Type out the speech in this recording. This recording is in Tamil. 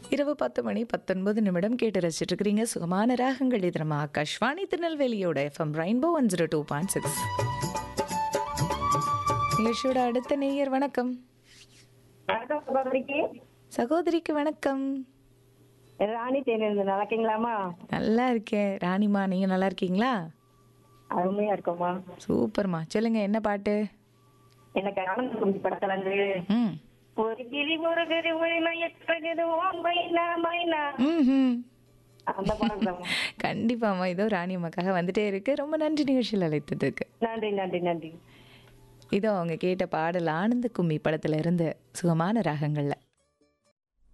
இரவு பத்து மணி பத்தொன்பது நிமிடம் கேட்டு ரசிச்சுட்டு இருக்கிறீங்க சுகமான ராகங்கள் இது நம்ம ஆகாஷ்வாணி திருநெல்வேலியோட FM rainbow one zero two point six நிகழ்ச்சியோட அடுத்த நேயர் வணக்கம் வணக்கம் சகோதரிக்கு சகோதரிக்கு வணக்கம் ராணி தேனிருந்து நல்லா இருக்கீங்களாமா நல்லா இருக்கேன் ராணிமா நீங்க நல்லா இருக்கீங்களா அருமையா இருக்கோமா சூப்பர்மா சொல்லுங்க என்ன பாட்டு எனக்கு ஆனந்த கும்பி படத்துல இருந்து ம் ஒரு கிளி ஒரு கிளி ஒரு மயக்கது ஓ மைனா மைனா ம் அந்த படம் தான் கண்டிப்பாம்மா இதோ ராணி அம்மாக்காக வந்துட்டே இருக்கு ரொம்ப நன்றி நிகழ்ச்சியில் அழைத்ததுக்கு நன்றி நன்றி நன்றி இதோ அவங்க கேட்ட பாடல் ஆனந்த கும்மி படத்துல இருந்து சுகமான ராகங்கள்ல